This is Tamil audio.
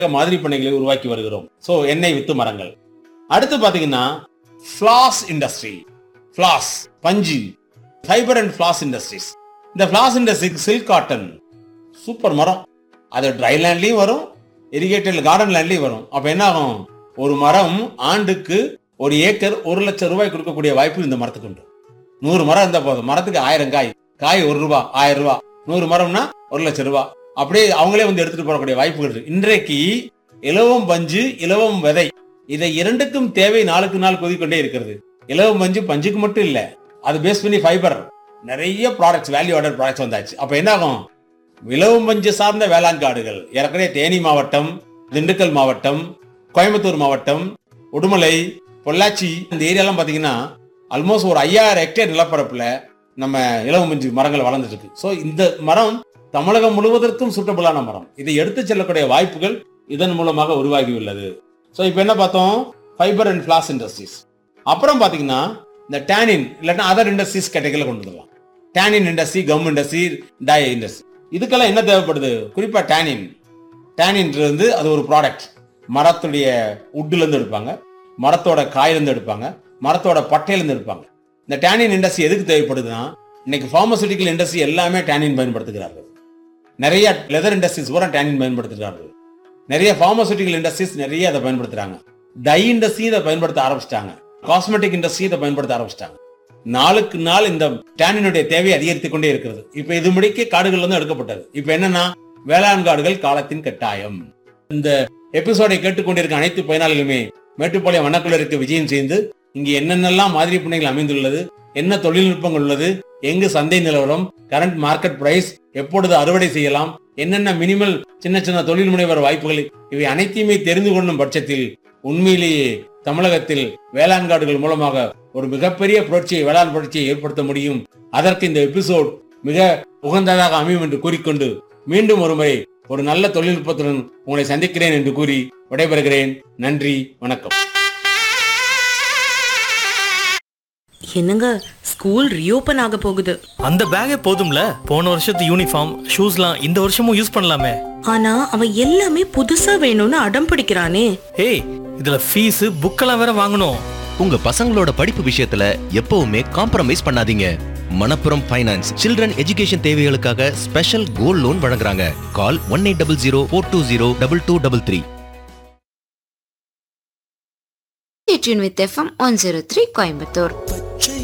மாதிரி பண்ணைகளை உருவாக்கி வருகிறோம் சோ எண்ணெய் வித்து மரங்கள் அடுத்து பாத்தீங்கன்னா ஃபிளாஸ் இண்டஸ்ட்ரி ஃபிளாஸ் பஞ்சு ஃபைபர் அண்ட் ஃபிளாஸ் இண்டஸ்ட்ரீஸ் இந்த ஃபிளாஸ் இண்டஸ்ட்ரிக்கு சில்க் காட்டன் சூப்பர் மரம் அது ட்ரை லேண்ட்லயும் வரும் இரிகேட்டட் கார்டன் லேண்ட்லயும் வரும் அப்ப என்ன ஆகும் ஒரு மரம் ஆண்டுக்கு ஒரு ஏக்கர் ஒரு லட்சம் ரூபாய் கொடுக்கக்கூடிய வாய்ப்பு இந்த மரத்துக்கு உண்டு நூறு மரம் இருந்தா போதும் மரத்துக்கு ஆயிரம் காய் காய் ஒரு ரூபா ஆயிரம் ரூபாய் நூறு மரம்னா ஒரு லட்சம் ரூபாய் அப்படியே அவங்களே வந்து எடுத்துட்டு போறக்கூடிய வாய்ப்புகள் இருக்கு இன்றைக்கு இலவம் பஞ்சு இலவம் விதை இதை இரண்டுக்கும் தேவை நாளுக்கு நாள் கொதிக்கொண்டே இருக்கிறது இலவம் பஞ்சு பஞ்சுக்கு மட்டும் இல்ல அது பேஸ் பண்ணி ஃபைபர் நிறைய ப்ராடக்ட்ஸ் வேல்யூ ஆர்டர் ப்ராடக்ட்ஸ் வந்தாச்சு அப்ப என்ன ஆகும் விலவும் பஞ்சு சார்ந்த வேளாண் காடுகள் ஏற்கனவே தேனி மாவட்டம் திண்டுக்கல் மாவட்டம் கோயம்புத்தூர் மாவட்டம் உடுமலை பொள்ளாச்சி இந்த ஏரியாலாம் பாத்தீங்கன்னா ஆல்மோஸ்ட் ஒரு ஐயாயிரம் ஹெக்டேர் நிலப்பரப்புல நம்ம இலவம் பஞ்சு மரங்கள் வளர்ந்துட்டு இருக்கு ஸோ இந்த மரம் தமிழகம் முழுவதற்கும் சூட்டபிளான மரம் இதை எடுத்து செல்லக்கூடிய வாய்ப்புகள் இதன் மூலமாக உருவாகியுள்ளது ஸோ இப்போ என்ன பார்த்தோம் ஃபைபர் அண்ட் ஃபிளாஸ் இண்டஸ்ட்ரீஸ் அப்புறம் பாத்தீங்கன்னா இந்த டேனின் இல்லாட்டா அதர் இண்டஸ்ட்ரீஸ் கேட்டகரியில் கொண்டு வரலாம் tannin industry gum industry dye industry இதுக்கெல்லாம் என்ன தேவைப்படுது குறிப்பா டேனின் டேனின் வந்து அது ஒரு ப்ராடக்ட் மரத்துடைய உட்ல இருந்து எடுப்பாங்க மரத்தோட காயில இருந்து எடுப்பாங்க மரத்தோட பட்டையில இருந்து எடுப்பாங்க இந்த டேனின் இண்டஸ்ட்ரி எதுக்கு தேவைப்படுதுன்னா இன்னைக்கு பார்மசூட்டிக்கல் இண்டஸ்ட்ரி எல்லாமே டேனின் பயன்படுத்துகிறார்கள் நிறைய லெதர் இண்டஸ்ட்ரீஸ் பூரா டேனின் பயன்படுத்துகிறார்கள் நிறைய பார்மசூட்டிக்கல் இண்டஸ்ட்ரீஸ் நிறைய அதை பயன்படுத்துறாங்க டை இண்டஸ்ட்ரி இதை பயன்படுத்த ஆரம்பிச்சிட்டாங்க காஸ்மெட்டிக் இண்டஸ்ட்ரி இதை பயன்படுத்த ஆரம்பிச்சிட்டாங்க நாளுக்கு நாள் இந்த டேனினுடைய தேவை அதிகரித்துக் கொண்டே இருக்கிறது இப்ப இது முடிக்க காடுகள் வந்து எடுக்கப்பட்டது இப்ப என்னன்னா வேளாண் காடுகள் காலத்தின் கட்டாயம் இந்த எபிசோடை கேட்டுக்கொண்டிருக்க அனைத்து பயனாளிகளுமே மேட்டுப்பாளையம் வண்ணக்குளருக்கு விஜயம் செய்து இங்கு என்னென்னலாம் மாதிரி பண்ணைகள் அமைந்துள்ளது என்ன தொழில்நுட்பங்கள் உள்ளது எங்கு சந்தை நிலவரம் கரண்ட் மார்க்கெட் பிரைஸ் எப்பொழுது அறுவடை செய்யலாம் என்னென்ன மினிமல் சின்ன சின்ன தொழில் முனைவர் வாய்ப்புகள் இவை அனைத்தையுமே தெரிந்து கொள்ளும் பட்சத்தில் உண்மையிலேயே தமிழகத்தில் வேளாண் காடுகள் மூலமாக ஒரு மிகப்பெரிய புரட்சியை வேளாண் புரட்சியை ஏற்படுத்த முடியும் அதற்கு இந்த எபிசோட் மிக உகந்ததாக அமையும் என்று கூறிக்கொண்டு மீண்டும் ஒருமுறை ஒரு நல்ல தொழில்நுட்பத்துடன் உங்களை சந்திக்கிறேன் என்று கூறி விடைபெறுகிறேன் நன்றி வணக்கம் என்னங்க ஸ்கூல் ரீஓபன் ஆக போகுது அந்த பேக்கே போதும்ல போன வருஷத்து யூனிஃபார்ம் ஷூஸ்லாம் இந்த வருஷமும் யூஸ் பண்ணலாமே ஆனா அவன் எல்லாமே புதுசா வேணும்னு அடம் பிடிக்கிறானே ஏய் இதுல ஃபீஸ் புக்கெல்லாம் வேற வாங்கணும் உங்க பசங்களோட படிப்பு விஷயத்துல எப்பவுமே காம்ப்ரமைஸ் பண்ணாதீங்க மணப்புரம் ஃபைனான்ஸ் சில்ட்ரன் எஜுகேஷன் தேவைகளுக்காக ஸ்பெஷல் கோல்ட் லோன் வழங்குறாங்க call one eight double zero four two zero double two double three Stay tuned with FM 103 Coimbatore.